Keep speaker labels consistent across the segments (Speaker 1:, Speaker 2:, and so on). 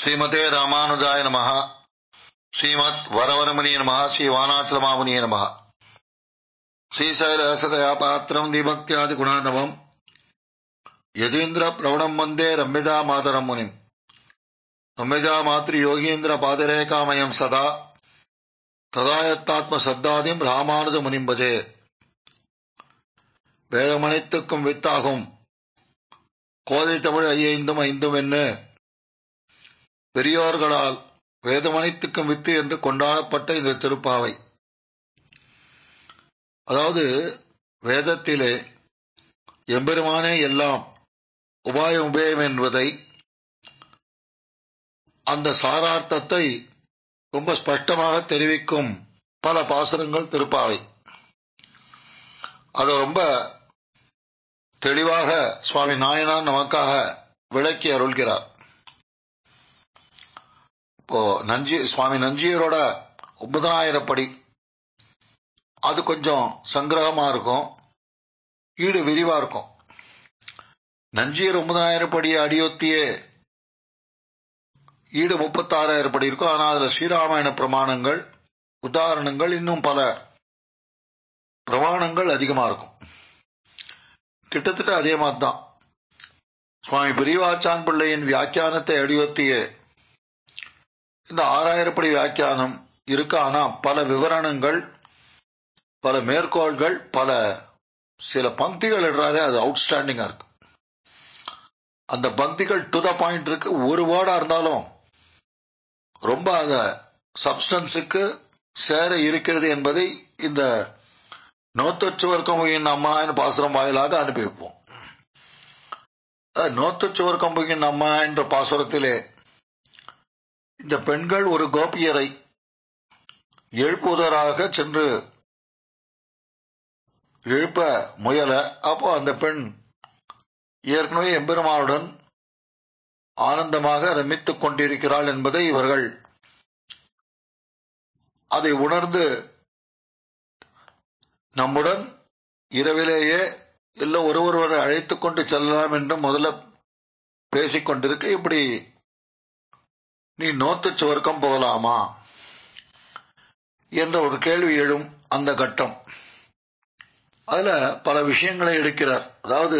Speaker 1: ஸ்ரீமதே ராமானுஜாய நமஹ ஸ்ரீமத் வரவரமுனிய நமஹ ஸ்ரீ வானாச்சலமாமுனிய நமஹ ஸ்ரீசைலசதயா பாத்திரம் தீபக்தியாதி குணாநவம் யதீந்திர பிரவணம் வந்தே ரம்யதா மாதரம் முனிம் ரம்யஜா மாத்ரி யோகீந்திர பாதரேகாமயம் சதா ததாயத்தாத்ம சத்தாதிம் ராமானுஜ முனிம்பஜே வேதமனைத்துக்கும் வித்தாகும் கோதை தமிழ் ஐயைந்தும் ஐந்தும் என்ன பெரியோர்களால் வேதமனைத்துக்கும் வித்து என்று கொண்டாடப்பட்ட இந்த திருப்பாவை அதாவது வேதத்திலே எம்பெருமானே எல்லாம் உபாயம் உபயம் என்பதை அந்த சாரார்த்தத்தை ரொம்ப ஸ்பஷ்டமாக தெரிவிக்கும் பல பாசுரங்கள் திருப்பாவை அது ரொம்ப தெளிவாக சுவாமி நாயனார் நமக்காக விளக்கி அருள்கிறார் இப்போ நஞ்சி சுவாமி நஞ்சியரோட ஒன்பதனாயிரப்படி அது கொஞ்சம் சங்கிரகமா இருக்கும் ஈடு விரிவா இருக்கும் நஞ்சியர் ஒன்பதாயிரம் படி அடியொத்தியே ஈடு முப்பத்தாறாயிரம் படி இருக்கும் ஆனா அதுல ஸ்ரீராமாயண பிரமாணங்கள் உதாரணங்கள் இன்னும் பல பிரமாணங்கள் அதிகமா இருக்கும் கிட்டத்தட்ட அதே மாதிரி தான் சுவாமி பெரியவாச்சான் பிள்ளையின் வியாக்கியானத்தை அடியொத்திய இந்த ஆறாயிரப்படி வியாக்கியானம் இருக்கு ஆனா பல விவரணங்கள் பல மேற்கோள்கள் பல சில பந்திகள் இடுறாரு அது அவுட்ஸ்டாண்டிங்கா இருக்கு அந்த பந்திகள் டு த பாயிண்ட் இருக்கு ஒரு வேர்டா இருந்தாலும் ரொம்ப அந்த சப்ஸ்டன்ஸுக்கு சேர இருக்கிறது என்பதை இந்த நோத்தச்சுவர் அம்மனாயின் பாசுரம் வாயிலாக அனுப்பி வைப்போம் நோத்தச்சுவர் கம்புகின் அம்மா என்ற பாசுரத்திலே இந்த பெண்கள் ஒரு கோபியரை எழுப்புவதற்காக சென்று எழுப்ப முயல அப்போ அந்த பெண் ஏற்கனவே எம்பெருமானுடன் ஆனந்தமாக ரமித்துக் கொண்டிருக்கிறாள் என்பதை இவர்கள் அதை உணர்ந்து நம்முடன் இரவிலேயே எல்லாம் ஒருவரை அழைத்துக் கொண்டு செல்லலாம் என்று முதல்ல பேசிக் கொண்டிருக்க இப்படி நீ நோத்து சுவர்க்கம் போகலாமா என்ற ஒரு கேள்வி எழும் அந்த கட்டம் அதுல பல விஷயங்களை எடுக்கிறார் அதாவது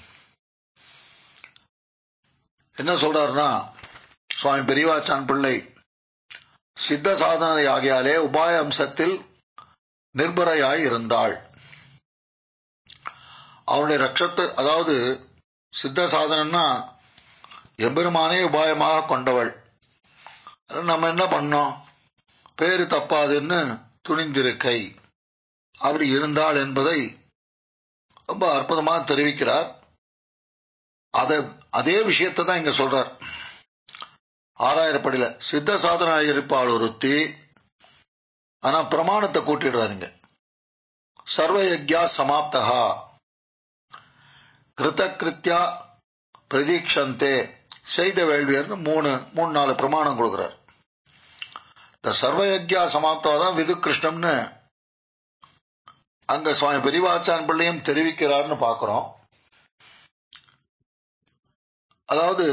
Speaker 1: என்ன சொல்றாருன்னா சுவாமி பெரியவாச்சான் பிள்ளை சித்த சாதனை ஆகியாலே உபாய அம்சத்தில் நிர்பரையாய் இருந்தாள் அவனுடைய ரட்சத்து அதாவது சித்த சாதனம்னா எம்பெருமானே உபாயமாக கொண்டவள் நம்ம என்ன பண்ணோம் பேரு தப்பாதுன்னு துணிந்திருக்கை அப்படி இருந்தாள் என்பதை ரொம்ப அற்புதமாக தெரிவிக்கிறார் அத அதே விஷயத்தை தான் இங்க சொல்றார் ஆறாயிரப்படியில சித்த சாதனா இருப்பாள் ஒருத்தி ஆனா பிரமாணத்தை கூட்டிடுறாருங்க சர்வயக்யா சமாப்தகா கிருத்தகிருத்தியா பிரதீக்ஷந்தே செய்த வேள்வியர்னு மூணு மூணு நாலு பிரமாணம் கொடுக்கிறார் இந்த சர்வயக்யா சமாப்தா தான் விது கிருஷ்ணம்னு அங்க சுவாமி பெரிவாச்சான் பிள்ளையும் தெரிவிக்கிறார்னு பாக்குறோம் அதாவது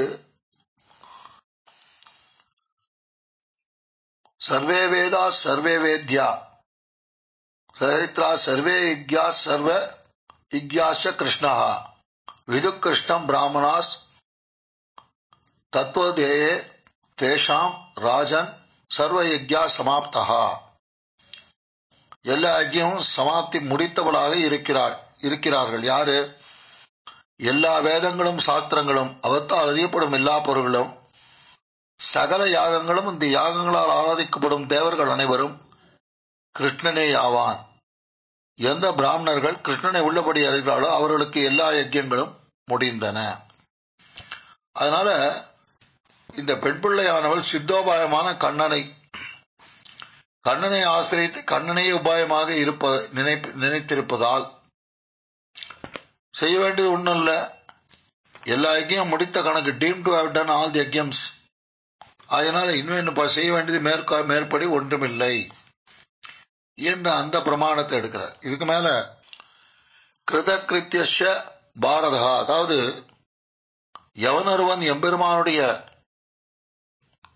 Speaker 1: சர்வே வேதா சர்வே வேத்யா சரித்ரா சர்வே யக்யா சர்வ இக்யாச கிருஷ்ணா விது கிருஷ்ணம் பிராமணாஸ் தத்துவதேயே தேஷாம் ராஜன் சர்வ யக்யா சமாப்தா எல்லா யஜ்யமும் சமாப்தி முடித்தவளாக இருக்கிறாள் இருக்கிறார்கள் யாரு எல்லா வேதங்களும் சாஸ்திரங்களும் அவத்தால் அறியப்படும் எல்லா பொருள்களும் சகல யாகங்களும் இந்த யாகங்களால் ஆராதிக்கப்படும் தேவர்கள் அனைவரும் கிருஷ்ணனே ஆவான் எந்த பிராமணர்கள் கிருஷ்ணனை உள்ளபடி அறிகிறாளோ அவர்களுக்கு எல்லா யஜ்யங்களும் முடிந்தன அதனால இந்த பெண் பிள்ளையானவள் சித்தோபாயமான கண்ணனை கண்ணனை ஆசிரியத்து கண்ணனையே உபாயமாக இருப்ப நினைப்பு நினைத்திருப்பதால் செய்ய வேண்டியது ஒன்றும் இல்லை எல்லா யஜ்யம் முடித்த கணக்கு deemed to have done all the yajnams அதனால இன்னும் இன்னும் செய்ய வேண்டியது மேற்கா மேற்படி ஒன்றுமில்லை என்ற அந்த பிரமாணத்தை எடுக்கிறார் இதுக்கு மேல கிருதகிருத்திய பாரதா அதாவது எவனொருவன் எம்பெருமானுடைய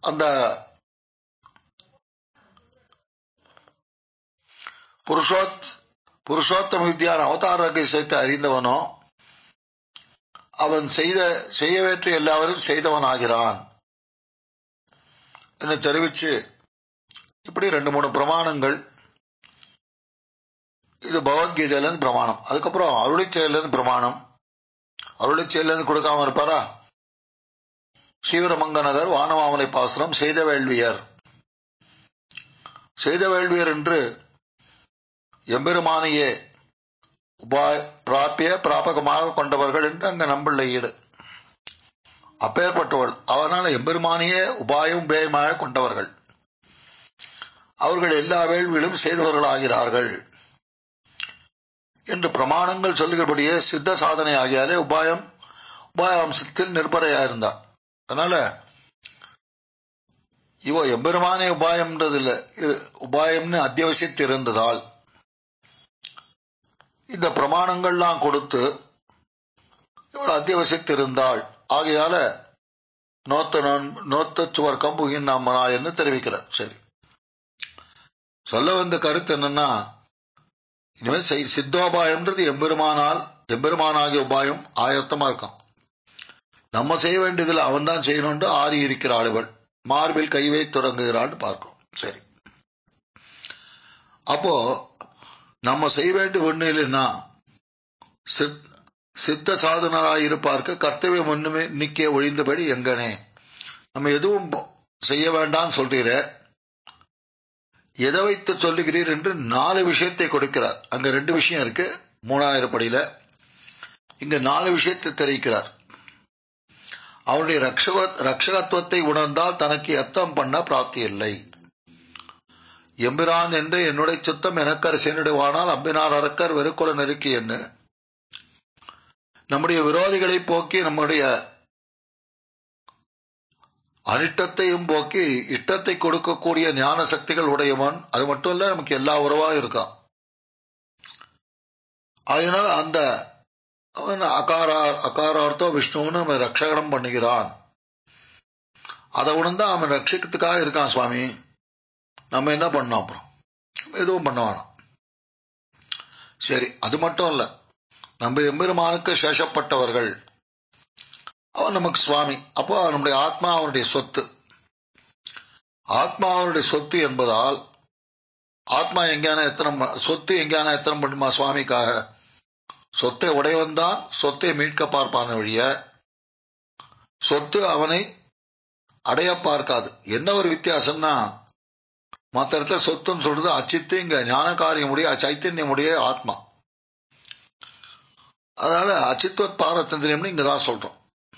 Speaker 1: அந்த புருஷோத் புருஷோத்தம வித்யான அவதார ரகசியத்தை அறிந்தவனோ அவன் செய்த செய்யவேற்ற எல்லாவரும் செய்தவன் ஆகிறான் என்று தெரிவிச்சு இப்படி ரெண்டு மூணு பிரமாணங்கள் இது பகவத்கீதையிலிருந்து பிரமாணம் அதுக்கப்புறம் அருளிச்செயலிருந்து பிரமாணம் அருளிச்செயலிருந்து கொடுக்காம இருப்பாரா சீவரமங்க நகர் வானமாமலை பாசுரம் செய்த வேள்வியர் செய்த வேள்வியர் என்று எம்பெருமானையே உபாய பிராப்பிய பிராபகமாக கொண்டவர்கள் என்று அங்க நம்பிள்ள ஈடு அப்பேற்பட்டவள் அவரால் எம்பெருமானையே உபாயம் உபேயமாக கொண்டவர்கள் அவர்கள் எல்லா வேள்வியிலும் செய்தவர்கள் ஆகிறார்கள் என்று பிரமாணங்கள் சொல்லுகிறபடியே சித்த சாதனை ஆகியாலே உபாயம் உபாய அம்சத்தில் நிர்பரையா இருந்தார் அதனால இவோ எம்பெருமானே உபாயம்ன்றது இல்ல உபாயம்னு அத்தியாவசியத்து இருந்ததால் இந்த பிரமாணங்கள்லாம் கொடுத்து இவள் அத்தியாவசியத்து இருந்தாள் ஆகையால நோத்த நான் நோத்த சுவர் கம்புகின் நாமனா என்று தெரிவிக்கிறார் சரி சொல்ல வந்த கருத்து என்னன்னா இனிமேல் சித்தோபாயம்ன்றது எம்பெருமானால் எம்பெருமானாகிய உபாயம் ஆயத்தமா இருக்கான் நம்ம செய்ய வேண்டியதில் அவன் தான் செய்யணும்னு ஆறி இருக்கிறாள் இவள் மார்பில் கை வை தொடங்குகிறான்னு பார்க்கிறோம் சரி அப்போ நம்ம செய்ய வேண்டிய ஒண்ணு இல்லைன்னா சித்த சாதனராய் இருப்பார்க்கு கர்த்தவியம் ஒண்ணுமே நிக்க ஒழிந்தபடி எங்கனே நம்ம எதுவும் செய்ய வேண்டாம் சொல்றீர எதை வைத்து சொல்லுகிறீர் என்று நாலு விஷயத்தை கொடுக்கிறார் அங்க ரெண்டு விஷயம் இருக்கு மூணாயிரம் படியில இங்க நாலு விஷயத்தை தெரிவிக்கிறார் அவனுடைய ரக்ஷக ரக்ஷகத்துவத்தை உணர்ந்தால் தனக்கு எத்தம் பண்ண பிராப்தி இல்லை எம்பிரான் என்று என்னுடைய சுத்தம் எனக்கர் சென்றிடுவானால் அம்பினார் அரக்கர் வெறுக்குல நெருக்கி என்ன நம்முடைய விரோதிகளை போக்கி நம்முடைய அனிஷ்டத்தையும் போக்கி இஷ்டத்தை கொடுக்கக்கூடிய ஞான சக்திகள் உடையவன் அது மட்டும் இல்ல நமக்கு எல்லா உறவா இருக்கான் அதனால அந்த அவன் அகாரா அகாரார்த்தோ விஷ்ணுன்னு அவன் ரட்சகனம் பண்ணுகிறான் அதை உணர்ந்தா அவன் ரட்சிக்கிறதுக்காக இருக்கான் சுவாமி நம்ம என்ன பண்ணோம் அப்புறம் எதுவும் பண்ண வேணாம் சரி அது மட்டும் இல்ல நம்ம எம்பெருமானுக்கு சேஷப்பட்டவர்கள் அவன் நமக்கு சுவாமி அப்போ நம்முடைய ஆத்மா அவனுடைய சொத்து ஆத்மா அவனுடைய சொத்து என்பதால் ஆத்மா எங்கேயான எத்தனை சொத்து எங்கேயான எத்தனை பண்ணுமா சுவாமிக்காக சொத்தை உடையவன் தான் சொத்தை மீட்க பார்ப்பான வழிய சொத்து அவனை அடைய பார்க்காது என்ன ஒரு வித்தியாசம்னா மற்ற இடத்துல சொத்துன்னு சொல்றது அச்சித்து இங்க ஞான காரியமுடைய சைத்தன்யமுடைய ஆத்மா அதனால அச்சித்வத் பாரதந்திரியம்னு இங்கதான் சொல்றோம்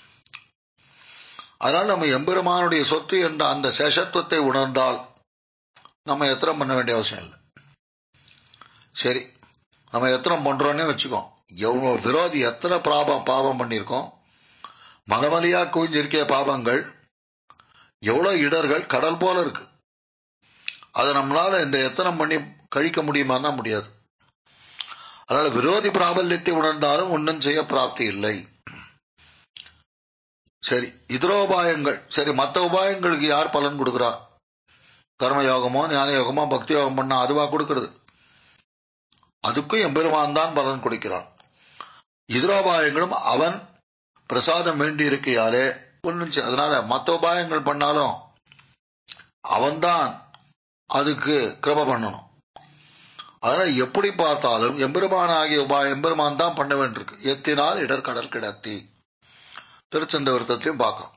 Speaker 1: அதனால நம்ம எம்பெருமானுடைய சொத்து என்ற அந்த சேஷத்துவத்தை உணர்ந்தால் நம்ம எத்தனை பண்ண வேண்டிய அவசியம் இல்லை சரி நம்ம எத்தனை பண்றோன்னே வச்சுக்கோ எவ்வளவு விரோதி எத்தனை பாபம் பாவம் பண்ணியிருக்கோம் மலமலியா குவிஞ்சிருக்கிய பாவங்கள் எவ்வளவு இடர்கள் கடல் போல இருக்கு அதை நம்மளால இந்த எத்தனை பண்ணி கழிக்க முடியுமான்னா முடியாது அதனால விரோதி பிராபல்யத்தை உணர்ந்தாலும் ஒன்றும் செய்ய பிராப்தி இல்லை சரி இதரோபாயங்கள் சரி மற்ற உபாயங்களுக்கு யார் பலன் கொடுக்குறா கர்மயோகமோ ஞான யோகமோ பக்தி யோகம் பண்ணா அதுவா கொடுக்கிறது அதுக்கும் எம்பெருமான் தான் பலன் கொடுக்கிறான் இதரோபாயங்களும் அவன் பிரசாதம் வேண்டி இருக்கையாலே ஒன்றும் அதனால மற்ற உபாயங்கள் பண்ணாலும் அவன்தான் அதுக்கு கிருப பண்ணணும் அதனால எப்படி பார்த்தாலும் எம்பெருமான் ஆகிய உபாயம் எம்பெருமான் தான் பண்ண வேண்டியிருக்கு எத்தினால் இடர்கடல் கிடத்தி திருச்சந்த விருத்தத்திலையும் பார்க்கிறோம்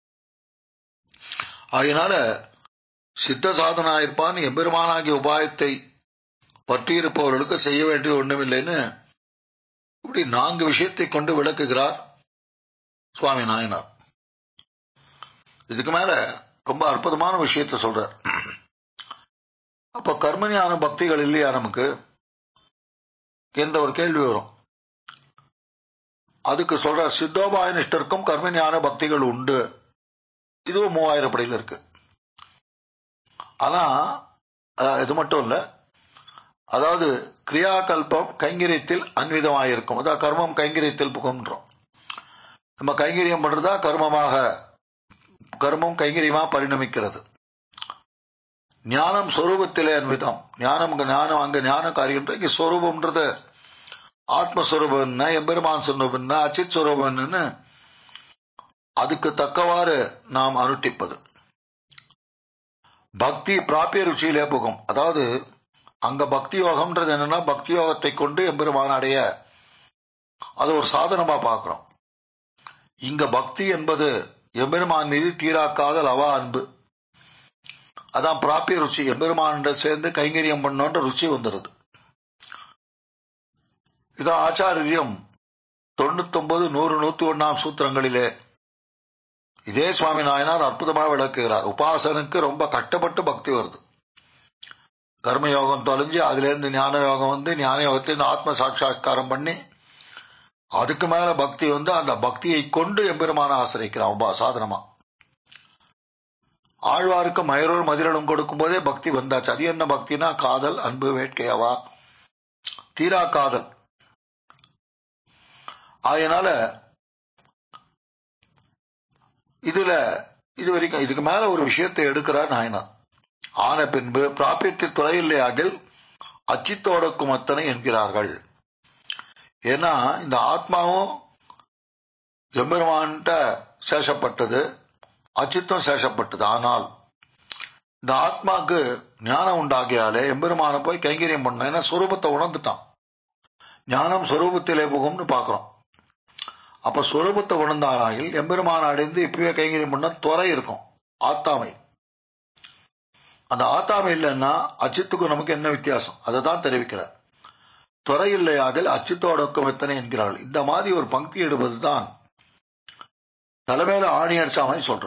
Speaker 1: அதனால சித்த சாதனா இருப்பான் எம்பெருமானாகிய உபாயத்தை பற்றியிருப்பவர்களுக்கு செய்ய வேண்டியது ஒண்ணுமில்லைன்னு இப்படி நான்கு விஷயத்தை கொண்டு விளக்குகிறார் சுவாமி நாயனார் இதுக்கு மேல ரொம்ப அற்புதமான விஷயத்த சொல்றார் அப்ப கர்மஞான பக்திகள் இல்லையா நமக்கு என்ற ஒரு கேள்வி வரும் அதுக்கு சொல்ற சித்தோபாய நிஷ்டருக்கும் கர்மஞான பக்திகள் உண்டு இதுவும் மூவாயிரம் படியில் இருக்கு ஆனா இது மட்டும் இல்ல அதாவது கிரியாகல்பம் கைங்கரியத்தில் அன்விதமாயிருக்கும் அதாவது கர்மம் கைங்கரியத்தில் புகுன்றோம் நம்ம கைங்கரியம் பண்றதா கர்மமாக கர்மம் கைங்கரியமா பரிணமிக்கிறது ஞானம் சொரூபத்திலே அன்விதம் ஞானம் அங்க ஞானம் அங்க ஞானம் காரியம் இங்க சொரூபம்ன்றது ஆத்மஸ்வரூபம் என்ன எம்பெருமான் சொரூபம் என்ன அச்சித் ஸ்வரூபம் என்னன்னு அதுக்கு தக்கவாறு நாம் அனுஷ்டிப்பது பக்தி பிராபிய ருச்சியிலே போகும் அதாவது அங்க பக்தி யோகம்ன்றது என்னன்னா பக்தி யோகத்தை கொண்டு எம்பெருமான் அடைய அது ஒரு சாதனமா பார்க்கிறோம் இங்க பக்தி என்பது எம்பெருமான் மீது தீராக்காத லவா அன்பு அதான் பிராபிய ருச்சி எம்பெருமான் சேர்ந்து கைங்கரியம் பண்ணோன்ற ருச்சி வந்துருது இதான் ஆச்சாரியம் தொண்ணூத்தி ஒன்பது நூறு நூத்தி ஒன்னாம் சூத்திரங்களிலே இதே சுவாமி நாயனார் அற்புதமாக விளக்குகிறார் உபாசனுக்கு ரொம்ப கட்டப்பட்டு பக்தி வருது கர்மயோகம் தொலைஞ்சு அதுல இருந்து ஞான யோகம் வந்து ஞான யோகத்திலிருந்து ஆத்ம சாட்சா்காரம் பண்ணி அதுக்கு மேல பக்தி வந்து அந்த பக்தியை கொண்டு எம்பெருமான ஆசிரிக்கிறான் உபா சாதனமா ஆழ்வாருக்கு மயரோர் மதிரலும் கொடுக்கும் போதே பக்தி வந்தாச்சு அது என்ன பக்தினா காதல் அன்பு வேட்கையவா தீரா காதல் அதனால இதுல இது வரைக்கும் இதுக்கு மேல ஒரு விஷயத்தை எடுக்கிறார் நாயனார் ஆன பின்பு பிராபியத்தில் துறையில்லையாகில் அச்சித்தோடக்கும் அத்தனை என்கிறார்கள் ஏன்னா இந்த ஆத்மாவும் எம்பெருமான்கிட்ட சேஷப்பட்டது அச்சித்தம் சேஷப்பட்டது ஆனால் இந்த ஆத்மாக்கு ஞானம் உண்டாகியாலே எம்பெருமான போய் கைங்கரியம் பண்ண ஏன்னா சொரூபத்தை உணர்ந்துட்டான் ஞானம் சொரூபத்திலே போகும்னு பாக்குறோம் அப்ப சொரூபத்தை உணர்ந்தாராயில் எம்பெருமான அடைந்து இப்பவே கைங்கரியம் பண்ண துறை இருக்கும் ஆத்தாமை அந்த ஆத்தாமை இல்லைன்னா அச்சித்துக்கும் நமக்கு என்ன வித்தியாசம் அதை தான் தெரிவிக்கிறார் துறை இல்லையாக அச்சித்தோடக்கம் எத்தனை என்கிறார்கள் இந்த மாதிரி ஒரு பங்கி எடுப்பதுதான் தலைமையில ஆணி அடிச்ச மாதிரி சொல்ற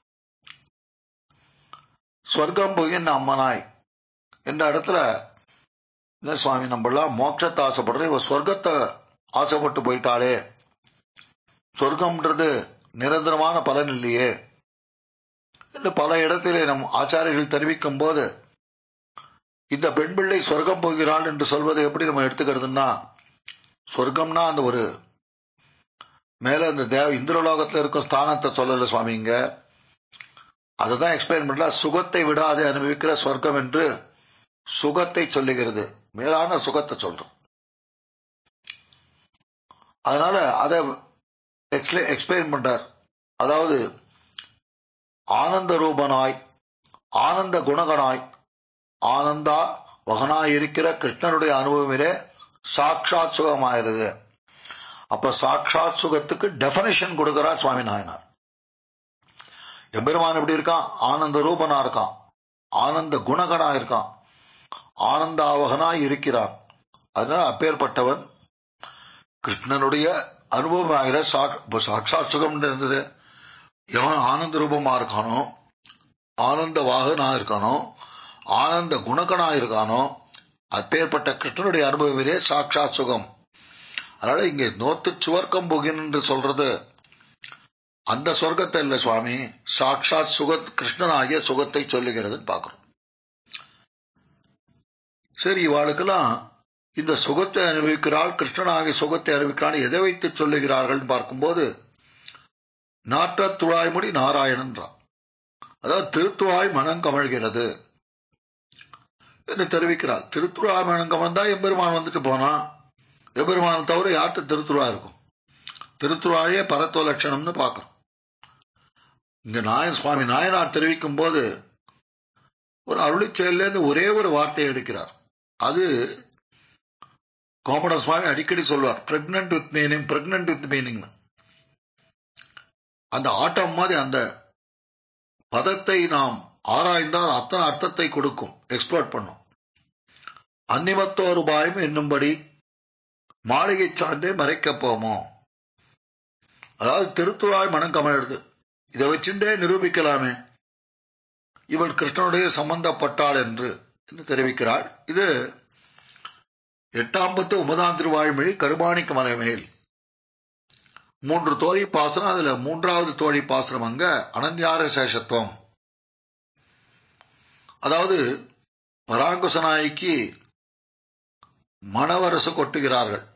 Speaker 1: சொர்க்கம் போகின் அம்மனாய் என்ற இடத்துல என்ன சுவாமி நம்மளாம் மோட்சத்தை ஆசைப்படுறோம் இவ சொர்க்கத்தை ஆசைப்பட்டு போயிட்டாளே சொர்க்கம்ன்றது நிரந்தரமான பலன் இல்லையே என்று பல இடத்திலே நம் ஆச்சாரியர்கள் தெரிவிக்கும் போது இந்த பெண் பிள்ளை சொர்க்கம் போகிறாள் என்று சொல்வதை எப்படி நம்ம எடுத்துக்கிறதுன்னா சொர்க்கம்னா அந்த ஒரு மேல அந்த தேவ இந்திரலோகத்துல இருக்கும் ஸ்தானத்தை சொல்லல சுவாமிங்க அதுதான் எக்ஸ்பிளைன் பண்ணல சுகத்தை விடாது அனுபவிக்கிற சொர்க்கம் என்று சுகத்தை சொல்லுகிறது மேலான சுகத்தை சொல்றோம் அதனால அதை எக்ஸ்பிளைன் பண்றார் அதாவது ஆனந்த ரூபனாய் ஆனந்த குணகனாய் ஆனந்தா வகனாய் இருக்கிற கிருஷ்ணனுடைய அனுபவமிலே சாட்சாத் சுகமாயிருது அப்ப சாட்சாத் சுகத்துக்கு டெபனிஷன் கொடுக்கிறார் சுவாமி நாயனார் எம்பெருமான் எப்படி இருக்கான் ஆனந்த ரூபனா இருக்கான் ஆனந்த குணகனா இருக்கான் ஆனந்தாவகனாய் இருக்கிறான் அதனால அப்பேற்பட்டவன் கிருஷ்ணனுடைய அனுபவம் ஆகிற சாட்சாத் சுகம் இருந்தது எவன் ஆனந்த ரூபமா இருக்கானோ ஆனந்த வாகனா இருக்கானோ ஆனந்த குணகனா இருக்கானோ அப்பேற்பட்ட கிருஷ்ணனுடைய அனுபவமே சாட்சாத் சுகம் அதனால இங்கே நோத்து சுவர்க்கம் புகின் என்று சொல்றது அந்த சொர்க்கத்தை இல்ல சுவாமி சாட்சாத் சுக கிருஷ்ணனாகிய சுகத்தை சொல்லுகிறதுன்னு பாக்குறோம் சரி இவாளுக்கெல்லாம் இந்த சுகத்தை அனுபவிக்கிறாள் கிருஷ்ணனாகிய சுகத்தை அனுபவிக்கிறான் எதை வைத்து சொல்லுகிறார்கள் பார்க்கும்போது நாற்ற துழாய்மொழி நாராயணன்றான் அதாவது திருத்துழாய் மனம் கமழ்கிறது என்று தெரிவிக்கிறார் திருத்துழாய் மனம் கமழ்ந்தா எம்பெருமான் வந்துட்டு போனா எம்பெருமான் தவிர யார்கிட்ட திருத்துழா இருக்கும் திருத்துழாயே பரத்துவ லட்சணம்னு பார்க்கிறோம் இங்க நாயன் சுவாமி நாயனார் தெரிவிக்கும் போது ஒரு அருளி செயல்லேருந்து ஒரே ஒரு வார்த்தையை எடுக்கிறார் அது கோமட சுவாமி அடிக்கடி சொல்வார் pregnant with meaning pregnant with meaning அந்த ஆட்டம் மாதிரி அந்த பதத்தை நாம் ஆராய்ந்தால் அத்தனை அர்த்தத்தை கொடுக்கும் எக்ஸ்ப்ளோர் பண்ணும் அந்நிமத்தோ ரூபாயும் என்னும்படி மாளிகை சார்ந்தே மறைக்க போமோ அதாவது திருத்துழாய் மனம் கமழுது இதை வச்சுட்டே நிரூபிக்கலாமே இவள் கிருஷ்ணனுடைய சம்பந்தப்பட்டாள் என்று தெரிவிக்கிறாள் இது எட்டாம் பத்து ஒன்பதாம் திருவாய்மொழி கருமாணிக்க மலைமேல் மூன்று தோழி பாசனம் அதுல மூன்றாவது தோழி பாசனம் அங்க அனன்யார சேஷத்துவம் அதாவது பராங்குசநாய்க்கு மணவரசு கொட்டுகிறார்கள்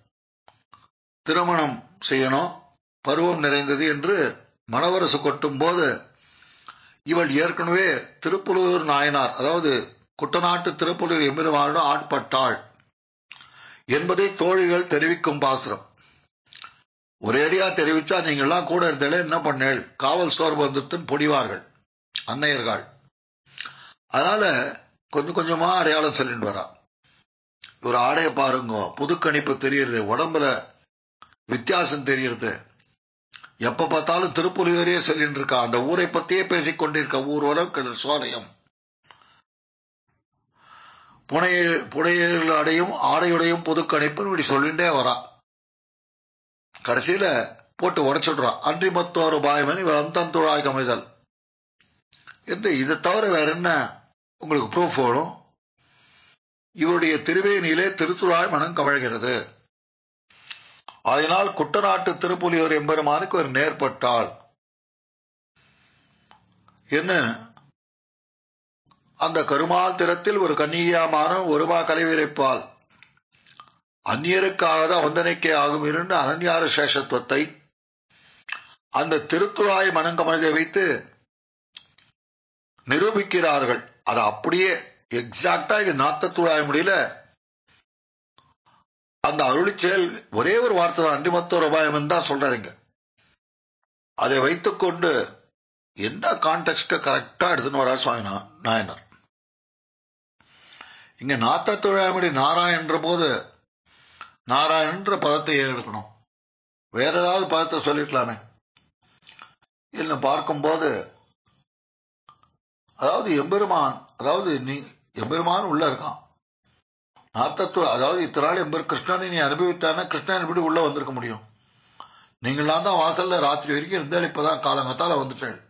Speaker 1: திருமணம் செய்யணும் பருவம் நிறைந்தது என்று மணவரசு கொட்டும் போது இவள் ஏற்கனவே திருப்புலூர் நாயனார் அதாவது குட்டநாட்டு திருப்புலூர் எம்பெருமானுடன் ஆட்பட்டாள் என்பதை தோழிகள் தெரிவிக்கும் பாசுரம் ஒரேடியா தெரிவிச்சா நீங்க எல்லாம் கூட இருந்தாலே என்ன பண்ணேள் காவல் சோர் பந்தத்தின் பொடிவார்கள் அன்னையர்கள் அதனால கொஞ்சம் கொஞ்சமா அடையாளம் சொல்லிட்டு வரா ஒரு ஆடைய பாருங்க புதுக்கணிப்பு தெரியுது உடம்புல வித்தியாசம் தெரியுது எப்ப பார்த்தாலும் திருப்புலியூரே சொல்லிட்டு இருக்கா அந்த ஊரை பத்தியே பேசிக் கொண்டிருக்க ஊர்வலம் சோதயம் புனைய புனையர்கள் அடையும் ஆடையுடையும் புதுக்கணிப்பு இப்படி சொல்லிட்டே வரா கடைசியில போட்டு உடைச்சுடுறான் அன்றி மத்தோர் பாயமணி வந்தந்துழாய் கமைதல் என்று இதை தவிர வேற என்ன உங்களுக்கு ப்ரூஃப் வேணும் இவருடைய திருவேணியிலே திருத்துழாய் மனம் கமழ்கிறது அதனால் குட்டநாட்டு திருப்புலியூர் எம்பெருமானுக்கு ஒரு நேர்பட்டாள் என்ன அந்த கருமால் திறத்தில் ஒரு கன்னியாமான ஒருமா கலைவிரைப்பால் அந்நியருக்காக வந்தனைக்கே ஆகும் இரண்டு அனன்யார சேஷத்துவத்தை அந்த திருத்துழாய் மனங்கமனதை வைத்து நிரூபிக்கிறார்கள் அது அப்படியே எக்ஸாக்டா இது நாத்தத்துழாய் முடியல அந்த அருளி செயல் ஒரே ஒரு வார்த்தை தான் அண்டிமத்தோ ரூபாயம் தான் சொல்றாருங்க அதை வைத்துக்கொண்டு எந்த கான்டெக்ட் கரெக்டா எடுத்துன்னு வர்றார் சுவாமி நாயனர் இங்க நாத்தத்துழாமடி நாராயணன்ற போது நாராயணன்ற பதத்தை ஏன் எடுக்கணும் வேற ஏதாவது பதத்தை சொல்லிருக்கலாமே இல்ல பார்க்கும்போது அதாவது எம்பெருமான் அதாவது நீ எம்பெருமான் உள்ள இருக்கான் நாத்தத்துவ அதாவது இத்தனை நாள் எம்பெரு கிருஷ்ணனை நீ அனுபவித்தானா கிருஷ்ணன் எப்படி உள்ள வந்திருக்க முடியும் நீங்களாம் தான் வாசல்ல ராத்திரி வரைக்கும் இருந்தால் இப்பதான் காலங்கத்தால வந்துட்டேன்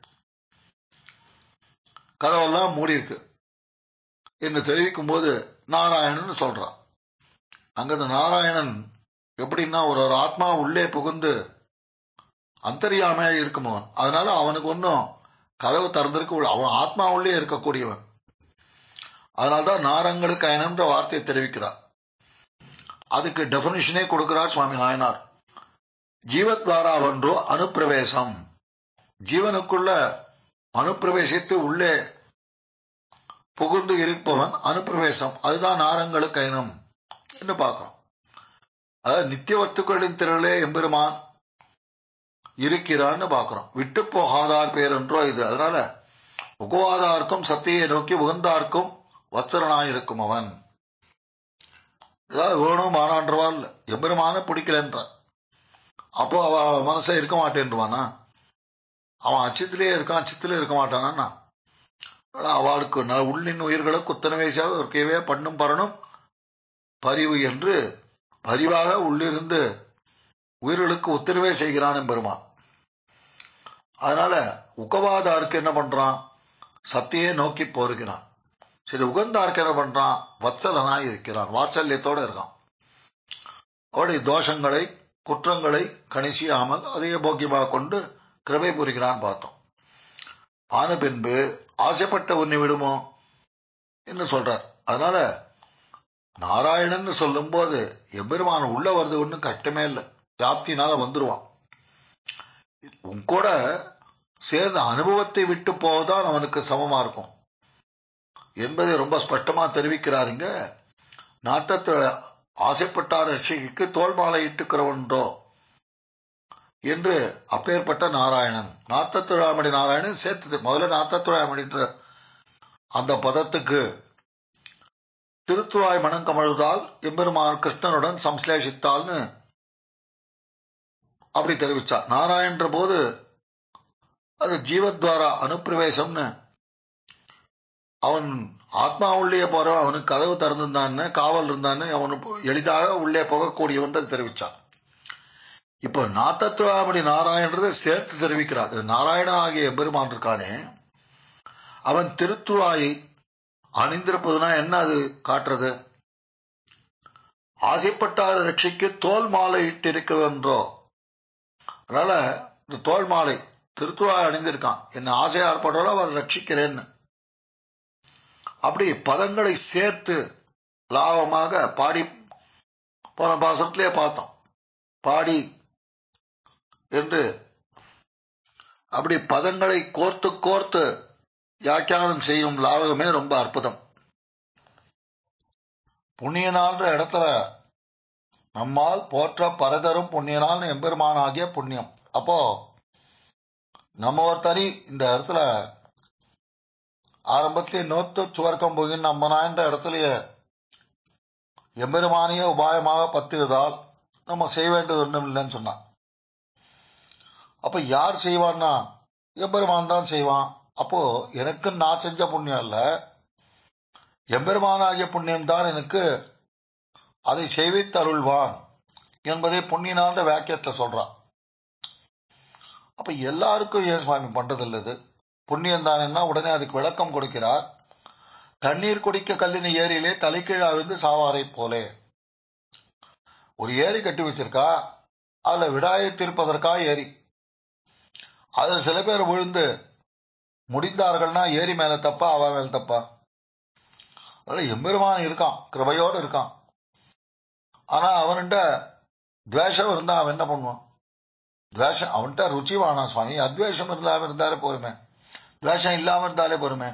Speaker 1: கதவெல்லாம் மூடி இருக்கு என்று தெரிவிக்கும் போது நாராயணன் சொல்றான் அங்க இந்த நாராயணன் எப்படின்னா ஒரு ஒரு ஆத்மா உள்ளே புகுந்து அந்தரியாமையா இருக்கும் அவன் அதனால அவனுக்கு ஒன்னும் கதவு திறந்திருக்க அவன் ஆத்மா உள்ளே இருக்கக்கூடியவன் அதனால்தான் நாரங்களுக்கு அயனன்ற வார்த்தையை தெரிவிக்கிறார் அதுக்கு டெபினிஷனே கொடுக்கிறார் சுவாமி நாயனார் ஜீவத்வாராவன்றோ அனுப்பிரவேசம் ஜீவனுக்குள்ள அனுப்பிரவேசித்து உள்ளே புகுந்து இருப்பவன் அனுப்பிரவேசம் அதுதான் நாரங்களுக்கு அயனம் என்று பார்க்கிறோம் அதாவது நித்திய வத்துக்களின் திரளே எம்பெருமான் இருக்கிறான்னு பார்க்கிறோம் விட்டு போகாதார் பேர் என்றோ இது அதனால உகவாதார்க்கும் சத்தியை நோக்கி உகந்தார்க்கும் வத்சரனாயிருக்கும் அவன் ஏதாவது வேணும் மாறான்றவாள் எம்பெருமான பிடிக்கலன்ற அப்போ அவ மனசை இருக்க மாட்டேன்றானா அவன் அச்சத்திலே இருக்கான் அச்சத்திலே இருக்க மாட்டானா அவளுக்கு உள்ளின் உயிர்களை குத்தனவேசாக இருக்கவே பண்ணும் பரணும் பரிவு என்று பரிவாக உள்ளிருந்து உயிர்களுக்கு உத்தரவே செய்கிறான் பெருமான் அதனால உகவாதாருக்கு என்ன பண்றான் சத்தியே நோக்கி போருகிறான் சரி உகந்தாருக்கு என்ன பண்றான் வத்சலனாய் இருக்கிறான் வாத்சல்யத்தோட இருக்கான் அவருடைய தோஷங்களை குற்றங்களை கணிசியாமல் அதையே போக்கியமாக கொண்டு கிருபை புரிகிறான் பார்த்தோம் ஆன பின்பு ஆசைப்பட்ட உன்னை விடுமோ என்று சொல்றார் அதனால நாராயணன் சொல்லும் போது எம்பெருமான உள்ள வருது ஒன்றும் கஷ்டமே இல்லை ஜாப்தினால வந்துருவான் உன் கூட சேர்ந்த அனுபவத்தை விட்டு போவதான் அவனுக்கு சமமா இருக்கும் என்பதை ரொம்ப ஸ்பஷ்டமா தெரிவிக்கிறாருங்க நாட்டத்தில் ஆசைப்பட்டார் ரட்சிக்கு தோல் மாலை இட்டுக்கிறவன்றோ என்று அப்பேற்பட்ட நாராயணன் நாத்தத்துழாமணி நாராயணன் சேர்த்தது முதல்ல நாத்தத்துழாமணின்ற அந்த பதத்துக்கு திருத்துவாய் மனம் கமழுதால் எம்பெருமான் கிருஷ்ணனுடன் சம்ஸ்லேஷித்தால்னு அப்படி தெரிவிச்சார் நாராயணன்ற போது அது ஜீவத்வாரா அனுப்பிரவேசம்னு அவன் ஆத்மா உள்ளே போறவன் அவனுக்கு கதவு திறந்திருந்தான்னு காவல் இருந்தான்னு அவனுக்கு எளிதாக உள்ளே போகக்கூடியவன் தெரிவிச்சான் இப்ப நாத்தத்துவாமணி நாராயணரை சேர்த்து தெரிவிக்கிறார் நாராயணன் ஆகிய எம்பெருமான் இருக்கானே அவன் திருத்துவாயை அணிந்திருப்பதுனா என்ன அது காட்டுறது ஆசைப்பட்டார் ரட்சிக்கு தோல் மாலை இட்டிருக்கிறன்றோ அதனால இந்த தோல் மாலை திருத்துவாய் அணிந்திருக்கான் என்ன ஆசையா ஏற்படுறோ அவர் ரட்சிக்கிறேன்னு அப்படி பதங்களை சேர்த்து லாபமாக பாடி போன பாசத்திலே பார்த்தோம் பாடி என்று அப்படி பதங்களை கோர்த்து கோர்த்து வியாக்கியானம் செய்யும் லாவகமே ரொம்ப அற்புதம் புண்ணியனான்ற இடத்துல நம்மால் போற்ற பரதரும் புண்ணியனால்னு எம்பெருமான் ஆகிய புண்ணியம் அப்போ நம்ம ஒரு தனி இந்த இடத்துல ஆரம்பத்திலே நோத்து சுவர்க்கம் போகின் நம்மனான்ற இடத்துலயே எம்பெருமானிய உபாயமாக பத்துவதால் நம்ம செய்ய வேண்டியது ஒன்றும் இல்லைன்னு சொன்னான் அப்ப யார் செய்வான்னா எம்பெருமான் தான் செய்வான் அப்போ எனக்கு நான் செஞ்ச புண்ணியம் இல்ல எம்பெருமானாகிய புண்ணியம் தான் எனக்கு அதை செய்வித்தருள்வான் என்பதை புண்ணியனான்ற வாக்கியத்தை சொல்றான் அப்ப எல்லாருக்கும் ஏன் சுவாமி பண்றது இது புண்ணியம் தானேன்னா உடனே அதுக்கு விளக்கம் கொடுக்கிறார் தண்ணீர் குடிக்க கல்லின ஏரியிலே தலைக்கீழா விழுந்து சாவாரை போலே ஒரு ஏரி கட்டி வச்சிருக்கா அதுல விடாயை தீர்ப்பதற்கா ஏரி அதுல சில பேர் விழுந்து முடிந்தார்கள்னா ஏரி மேல தப்பா அவ மேல தப்பா அதனால எம்பெருமான் இருக்கான் கிருபையோடு இருக்கான் ஆனா அவன்கிட்ட துவேஷம் இருந்தா அவன் என்ன பண்ணுவான் துவேஷம் அவன்கிட்ட ருச்சி வானா சுவாமி அத்வேஷம் இல்லாம இருந்தாலே போருமே துவேஷம் இல்லாம இருந்தாலே போருமே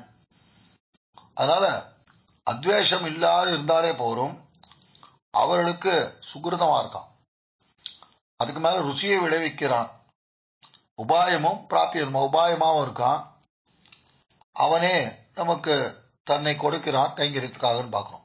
Speaker 1: அதனால அத்வேஷம் இல்லாத இருந்தாலே போரும் அவர்களுக்கு சுகிருதமா இருக்கான் அதுக்கு மேல ருச்சியை விளைவிக்கிறான் உபாயமும் பிராப்பியனும் உபாயமாவும் இருக்கான் அவனே நமக்கு தன்னை கொடுக்கிறான் கைங்கரியத்துக்காக பார்க்கிறோம்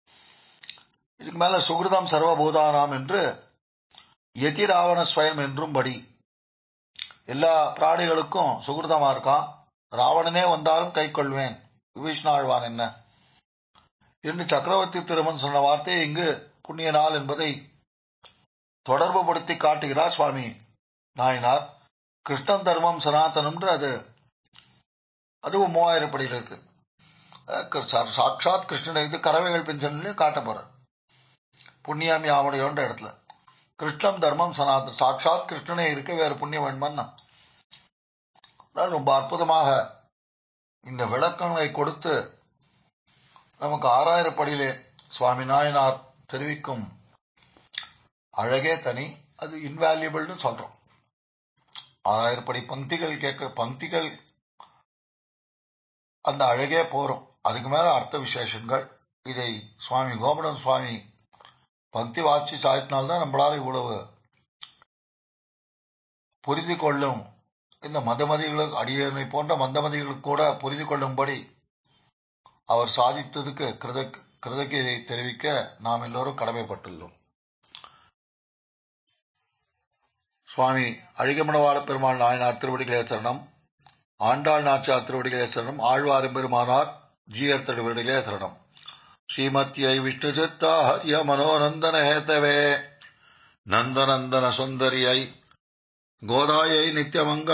Speaker 1: இதுக்கு மேல சுகிருதம் சர்வபூதானாம் என்று எதிராவண ஸ்வயம் என்றும் படி எல்லா பிராணிகளுக்கும் சுகிருதமா இருக்கான் ராவணனே வந்தாலும் கை கொள்வேன் விபீஷ்ணாழ்வான் என்ன என்று சக்கரவர்த்தி திருமன் சொன்ன வார்த்தை இங்கு புண்ணிய நாள் என்பதை தொடர்பு படுத்தி காட்டுகிறார் சுவாமி நாயனார் கிருஷ்ணன் தர்மம் சனாதனம்ன்ற அது அதுவும் மூவாயிரம் படியில் இருக்கு சாட்சாத் கிருஷ்ணன் இது கறவைகள் பென்ஷன்லயும் காட்ட போற புண்ணியம் யாமுடையோன்ற இடத்துல கிருஷ்ணம் தர்மம் சனாதனம் சாட்சாத் கிருஷ்ணனே இருக்க வேற புண்ணியம் வேணுமான்னா ரொம்ப அற்புதமாக இந்த விளக்கங்களை கொடுத்து நமக்கு ஆறாயிரம் படியிலே சுவாமி நாயனார் தெரிவிக்கும் அழகே தனி அது இன்வேல்யூபிள்னு சொல்றோம் ஆறாயிரம் படி பந்திகள் கேட்க பந்திகள் அந்த அழகே போறோம் அதுக்கு மேல அர்த்த விசேஷங்கள் இதை சுவாமி கோபுரம் சுவாமி பக்தி வாட்சி சாயத்தினால்தான் நம்மளால இவ்வளவு புரிந்து கொள்ளும் இந்த மதமதிகளுக்கு அடியனை போன்ற மந்தமதிகளுக்கு கூட புரிந்து கொள்ளும்படி அவர் சாதித்ததுக்கு கிருத கிருதகியை தெரிவிக்க நாம் எல்லோரும் கடமைப்பட்டுள்ளோம் சுவாமி அழிகமணவாள பெருமாள் நாயனார் திருவடிகளே சரணம் ஆண்டாள் நாச்சியார் திருவடிகளே சரணம் ஆழ்வாரும் பெருமானார் ஜீயர் திருவடிகளே சரணம் ஸ்ரீமத்யை விஷ்ணு சித்தா ஹரிய மனோநந்தன ஹேத்தவே நந்தநந்தன சுந்தரியை கோதாயை நித்தியமங்க